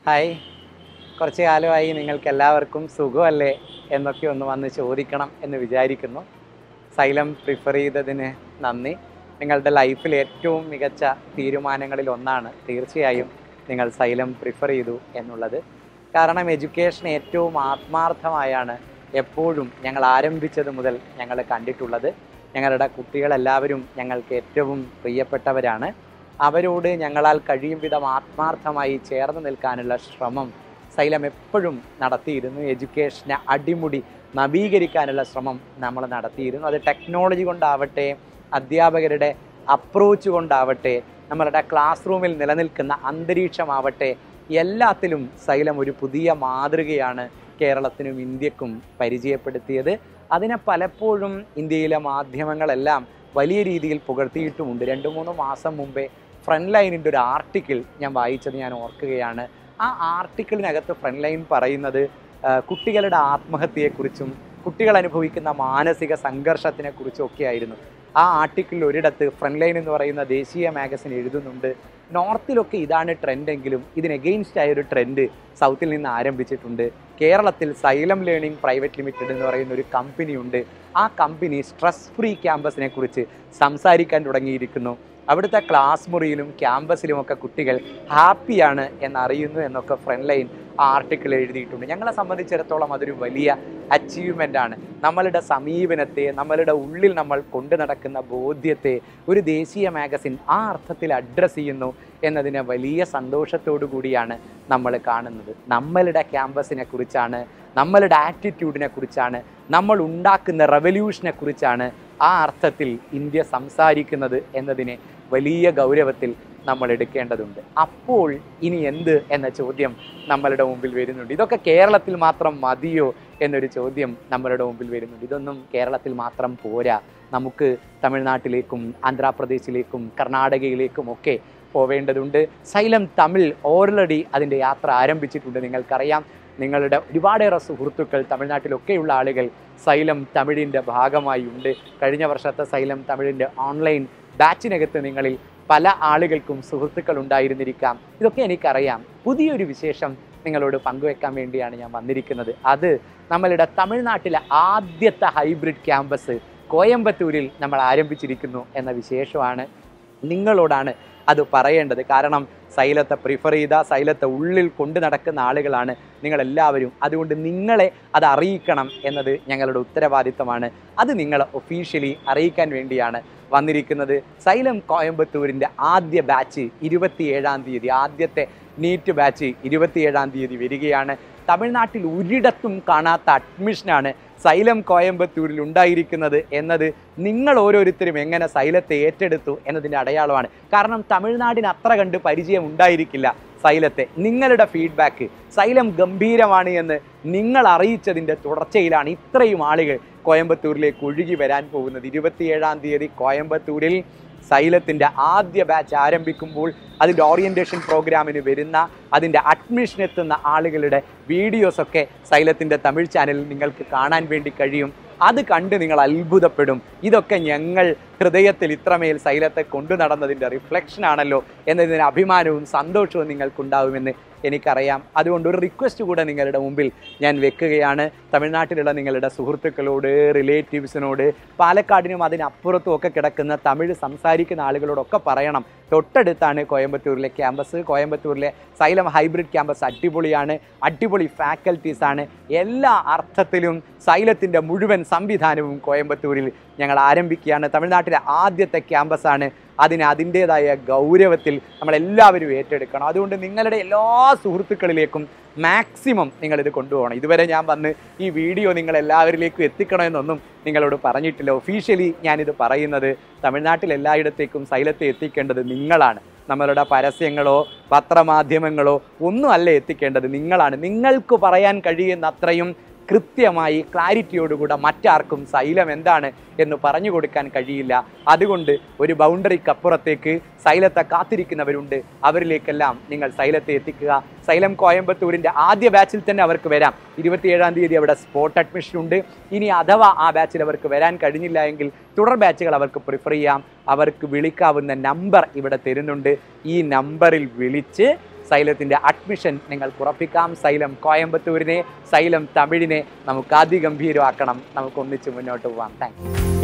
hi കുറച്ച് കാലമായി നിങ്ങൾക്ക് എല്ലാവർക്കും സുഖമല്ലേ എന്നൊക്കെ ഒന്ന് വന്ന് ചോദിക്കണം എന്ന് വിചാരിക്കുന്നു സൈലം പ്രിഫർ ചെയ്തതിന് നന്ദി നിങ്ങളുടെ ലൈഫിൽ ഏറ്റവും മികച്ച തീരുമാനങ്ങളിൽ ഒന്നാണ് തീർച്ചയായും നിങ്ങൾ സൈലം പ്രിഫർ ചെയ്തു എന്നുള്ളത് കാരണം എഡ്യൂക്കേഷൻ ഏറ്റവും ആത്മാർത്ഥമായാണ് എപ്പോഴും ഞങ്ങൾ ആരംഭിച്ചത് മുതൽ ഞങ്ങൾ കണ്ടിട്ടുള്ളത് ഞങ്ങളുടെ കുട്ടികളെല്ലാവരും ഞങ്ങൾക്ക് ഏറ്റവും പ്രിയപ്പെട്ടവരാണ് അവരോട് ഞങ്ങളാൽ കഴിയും വിധം ആത്മാർത്ഥമായി ചേർന്ന് നിൽക്കാനുള്ള ശ്രമം സൈലം എപ്പോഴും നടത്തിയിരുന്നു എഡ്യൂക്കേഷനെ അടിമുടി നവീകരിക്കാനുള്ള ശ്രമം നമ്മൾ നടത്തിയിരുന്നു അത് ടെക്നോളജി കൊണ്ടാവട്ടെ അധ്യാപകരുടെ അപ്രോച്ച് കൊണ്ടാവട്ടെ നമ്മളുടെ ക്ലാസ് റൂമിൽ നിലനിൽക്കുന്ന അന്തരീക്ഷമാവട്ടെ എല്ലാത്തിലും സൈലം ഒരു പുതിയ മാതൃകയാണ് കേരളത്തിനും ഇന്ത്യക്കും പരിചയപ്പെടുത്തിയത് അതിനെ പലപ്പോഴും ഇന്ത്യയിലെ മാധ്യമങ്ങളെല്ലാം വലിയ രീതിയിൽ പുകഴ്ത്തിയിട്ടുമുണ്ട് രണ്ട് മൂന്ന് മാസം മുമ്പേ ഫ്രണ്ട് ലൈനിൻ്റെ ഒരു ആർട്ടിക്കിൾ ഞാൻ വായിച്ചത് ഞാൻ ഓർക്കുകയാണ് ആ ആർട്ടിക്കിളിനകത്ത് ഫ്രണ്ട് ലൈൻ പറയുന്നത് ആ, കുട്ടികളുടെ ആത്മഹത്യയെക്കുറിച്ചും കുട്ടികൾ അനുഭവിക്കുന്ന മാനസിക സംഘർഷത്തിനെ കുറിച്ചും ഒക്കെ ആയിരുന്നു ആ ആർട്ടിക്കിളിൽ ഒരിടത്ത് ഫ്രണ്ട് ലൈൻ എന്ന് പറയുന്ന ദേശീയ മാഗസിൻ എഴുതുന്നുണ്ട് നോർത്തിലൊക്കെ ഇതാണ് ട്രെൻഡ് എങ്കിലും ഇതിന് എഗെയിൻസ്റ്റ് ആയ ഒരു ട്രെൻഡ് സൗത്തിൽ നിന്ന് ആരംഭിച്ചിട്ടുണ്ട് കേരളത്തിൽ സൈലം ലേണിംഗ് പ്രൈവറ്റ് ലിമിറ്റഡ് എന്ന് പറയുന്ന ഒരു കമ്പനി ഉണ്ട് ആ കമ്പനി സ്ട്രെസ് ഫ്രീ ക്യാമ്പസിനെ കുറിച്ച് സംസാരിക്കാൻ തുടങ്ങിയിരിക്കുന്നു അവിടുത്തെ ക്ലാസ് മുറിയിലും ക്യാമ്പസിലുമൊക്കെ കുട്ടികൾ ഹാപ്പിയാണ് എന്നറിയുന്നു എന്നൊക്കെ ഫ്രണ്ട് ലൈൻ ആ ആർട്ടിക്കിൾ എഴുതിയിട്ടുണ്ട് ഞങ്ങളെ സംബന്ധിച്ചിടത്തോളം അതൊരു വലിയ അച്ചീവ്മെൻ്റ് ആണ് നമ്മളുടെ സമീപനത്തെ നമ്മളുടെ ഉള്ളിൽ നമ്മൾ കൊണ്ടു നടക്കുന്ന ബോധ്യത്തെ ഒരു ദേശീയ മാഗസിൻ ആ അർത്ഥത്തിൽ അഡ്രസ്സ് ചെയ്യുന്നു എന്നതിനെ വലിയ സന്തോഷത്തോടു കൂടിയാണ് നമ്മൾ കാണുന്നത് നമ്മളുടെ ക്യാമ്പസിനെ കുറിച്ചാണ് നമ്മളുടെ ആറ്റിറ്റ്യൂഡിനെ കുറിച്ചാണ് നമ്മൾ ഉണ്ടാക്കുന്ന റെവല്യൂഷനെ കുറിച്ചാണ് ആ അർത്ഥത്തിൽ ഇന്ത്യ സംസാരിക്കുന്നത് എന്നതിനെ വലിയ ഗൗരവത്തിൽ നമ്മൾ എടുക്കേണ്ടതുണ്ട് അപ്പോൾ ഇനി എന്ത് എന്ന ചോദ്യം നമ്മളുടെ മുമ്പിൽ വരുന്നുണ്ട് ഇതൊക്കെ കേരളത്തിൽ മാത്രം മതിയോ എന്നൊരു ചോദ്യം നമ്മളുടെ മുമ്പിൽ വരുന്നുണ്ട് ഇതൊന്നും കേരളത്തിൽ മാത്രം പോരാ നമുക്ക് തമിഴ്നാട്ടിലേക്കും ആന്ധ്രാപ്രദേശിലേക്കും കർണാടകയിലേക്കും ഒക്കെ പോവേണ്ടതുണ്ട് സൈലം തമിഴ് ഓൾറെഡി അതിൻ്റെ യാത്ര ആരംഭിച്ചിട്ടുണ്ട് നിങ്ങൾക്കറിയാം നിങ്ങളുടെ ഒരുപാടേറെ സുഹൃത്തുക്കൾ തമിഴ്നാട്ടിലൊക്കെയുള്ള ആളുകൾ സൈലം തമിഴിൻ്റെ ഭാഗമായി ഉണ്ട് കഴിഞ്ഞ വർഷത്തെ സൈലം തമിഴിൻ്റെ ഓൺലൈൻ ബാച്ചിനകത്ത് നിങ്ങളിൽ പല ആളുകൾക്കും സുഹൃത്തുക്കൾ ഉണ്ടായിരുന്നിരിക്കാം ഇതൊക്കെ എനിക്കറിയാം പുതിയൊരു വിശേഷം നിങ്ങളോട് പങ്കുവെക്കാൻ വേണ്ടിയാണ് ഞാൻ വന്നിരിക്കുന്നത് അത് നമ്മളുടെ തമിഴ്നാട്ടിലെ ആദ്യത്തെ ഹൈബ്രിഡ് ക്യാമ്പസ് കോയമ്പത്തൂരിൽ നമ്മൾ ആരംഭിച്ചിരിക്കുന്നു എന്ന വിശേഷമാണ് നിങ്ങളോടാണ് അത് പറയേണ്ടത് കാരണം സൈലത്തെ പ്രിഫർ ചെയ്ത സൈലത്തെ ഉള്ളിൽ കൊണ്ടു നടക്കുന്ന ആളുകളാണ് നിങ്ങളെല്ലാവരും അതുകൊണ്ട് നിങ്ങളെ അത് അറിയിക്കണം എന്നത് ഞങ്ങളുടെ ഉത്തരവാദിത്തമാണ് അത് നിങ്ങളെ ഒഫീഷ്യലി അറിയിക്കാൻ വേണ്ടിയാണ് വന്നിരിക്കുന്നത് സൈലം കോയമ്പത്തൂരിൻ്റെ ആദ്യ ബാച്ച് ഇരുപത്തിയേഴാം തീയതി ആദ്യത്തെ നീറ്റ് ബാച്ച് ഇരുപത്തിയേഴാം തീയതി വരികയാണ് തമിഴ്നാട്ടിൽ ഒരിടത്തും കാണാത്ത അഡ്മിഷനാണ് സൈലം കോയമ്പത്തൂരിൽ ഉണ്ടായിരിക്കുന്നത് എന്നത് നിങ്ങൾ ഓരോരുത്തരും എങ്ങനെ സൈലത്തെ ഏറ്റെടുത്തു എന്നതിൻ്റെ അടയാളമാണ് കാരണം തമിഴ്നാടിന് അത്ര കണ്ട് പരിചയം ഉണ്ടായിരിക്കില്ല സൈലത്തെ നിങ്ങളുടെ ഫീഡ്ബാക്ക് സൈലം ഗംഭീരമാണ് എന്ന് നിങ്ങൾ അറിയിച്ചതിൻ്റെ തുടർച്ചയിലാണ് ഇത്രയും ആളുകൾ കോയമ്പത്തൂരിലേക്ക് ഒഴുകി വരാൻ പോകുന്നത് ഇരുപത്തിയേഴാം തീയതി കോയമ്പത്തൂരിൽ സൈലത്തിൻ്റെ ആദ്യ ബാച്ച് ആരംഭിക്കുമ്പോൾ അതിൻ്റെ ഓറിയൻറ്റേഷൻ പ്രോഗ്രാമിന് വരുന്ന അതിൻ്റെ അഡ്മിഷൻ എത്തുന്ന ആളുകളുടെ വീഡിയോസൊക്കെ സൈലത്തിൻ്റെ തമിഴ് ചാനലിൽ നിങ്ങൾക്ക് കാണാൻ വേണ്ടി കഴിയും അത് കണ്ട് നിങ്ങൾ അത്ഭുതപ്പെടും ഇതൊക്കെ ഞങ്ങൾ ഹൃദയത്തിൽ ഇത്രമേൽ സൈലത്തെ കൊണ്ടു നടന്നതിൻ്റെ റിഫ്ലക്ഷൻ ആണല്ലോ എന്നതിന് അഭിമാനവും സന്തോഷവും നിങ്ങൾക്കുണ്ടാവുമെന്ന് എനിക്കറിയാം അതുകൊണ്ട് ഒരു റിക്വസ്റ്റ് കൂടെ നിങ്ങളുടെ മുമ്പിൽ ഞാൻ വെക്കുകയാണ് തമിഴ്നാട്ടിലുള്ള നിങ്ങളുടെ സുഹൃത്തുക്കളോട് റിലേറ്റീവ്സിനോട് പാലക്കാടിനും അതിനപ്പുറത്തും ഒക്കെ കിടക്കുന്ന തമിഴ് സംസാരിക്കുന്ന ആളുകളോടൊക്കെ പറയണം തൊട്ടടുത്താണ് കോയമ്പത്തൂരിലെ ക്യാമ്പസ് കോയമ്പത്തൂരിലെ സൈലം ഹൈബ്രിഡ് ക്യാമ്പസ് അടിപൊളിയാണ് അടിപൊളി ഫാക്കൽറ്റീസ് ആണ് എല്ലാ അർത്ഥത്തിലും സൈലത്തിൻ്റെ മുഴുവൻ സംവിധാനവും കോയമ്പത്തൂരിൽ ഞങ്ങൾ ആരംഭിക്കുകയാണ് തമിഴ്നാട്ടിലെ ആദ്യത്തെ ക്യാമ്പസാണ് അതിന് അതിൻ്റേതായ ഗൗരവത്തിൽ നമ്മളെല്ലാവരും ഏറ്റെടുക്കണം അതുകൊണ്ട് നിങ്ങളുടെ എല്ലാ സുഹൃത്തുക്കളിലേക്കും മാക്സിമം നിങ്ങളിത് കൊണ്ടുപോകണം ഇതുവരെ ഞാൻ വന്ന് ഈ വീഡിയോ നിങ്ങൾ എല്ലാവരിലേക്കും എത്തിക്കണമെന്നൊന്നും നിങ്ങളോട് പറഞ്ഞിട്ടില്ല ഒഫീഷ്യലി ഞാനിത് പറയുന്നത് തമിഴ്നാട്ടിൽ എല്ലായിടത്തേക്കും സൈലത്തെ എത്തിക്കേണ്ടത് നിങ്ങളാണ് നമ്മളുടെ പരസ്യങ്ങളോ പത്രമാധ്യമങ്ങളോ ഒന്നും അല്ല എത്തിക്കേണ്ടത് നിങ്ങളാണ് നിങ്ങൾക്ക് പറയാൻ കഴിയുന്ന അത്രയും കൃത്യമായി ക്ലാരിറ്റിയോടുകൂടെ മറ്റാർക്കും സൈലം എന്താണ് എന്ന് പറഞ്ഞു കൊടുക്കാൻ കഴിയില്ല അതുകൊണ്ട് ഒരു ബൗണ്ടറിക്കപ്പുറത്തേക്ക് സൈലത്തെ കാത്തിരിക്കുന്നവരുണ്ട് അവരിലേക്കെല്ലാം നിങ്ങൾ സൈലത്തെ എത്തിക്കുക സൈലം കോയമ്പത്തൂരിൻ്റെ ആദ്യ ബാച്ചിൽ തന്നെ അവർക്ക് വരാം ഇരുപത്തിയേഴാം തീയതി അവിടെ സ്പോട്ട് അഡ്മിഷൻ ഉണ്ട് ഇനി അഥവാ ആ ബാച്ചിൽ അവർക്ക് വരാൻ കഴിഞ്ഞില്ല എങ്കിൽ തുടർ ബാച്ചുകൾ അവർക്ക് പ്രിഫർ ചെയ്യാം അവർക്ക് വിളിക്കാവുന്ന നമ്പർ ഇവിടെ തരുന്നുണ്ട് ഈ നമ്പറിൽ വിളിച്ച് സൈലത്തിൻ്റെ അഡ്മിഷൻ നിങ്ങൾക്ക് ഉറപ്പിക്കാം സൈലം കോയമ്പത്തൂരിനെ സൈലം തമിഴിനെ നമുക്ക് അതിഗംഭീരമാക്കണം നമുക്ക് ഒന്നിച്ച് മുന്നോട്ട് പോകാം താങ്ക്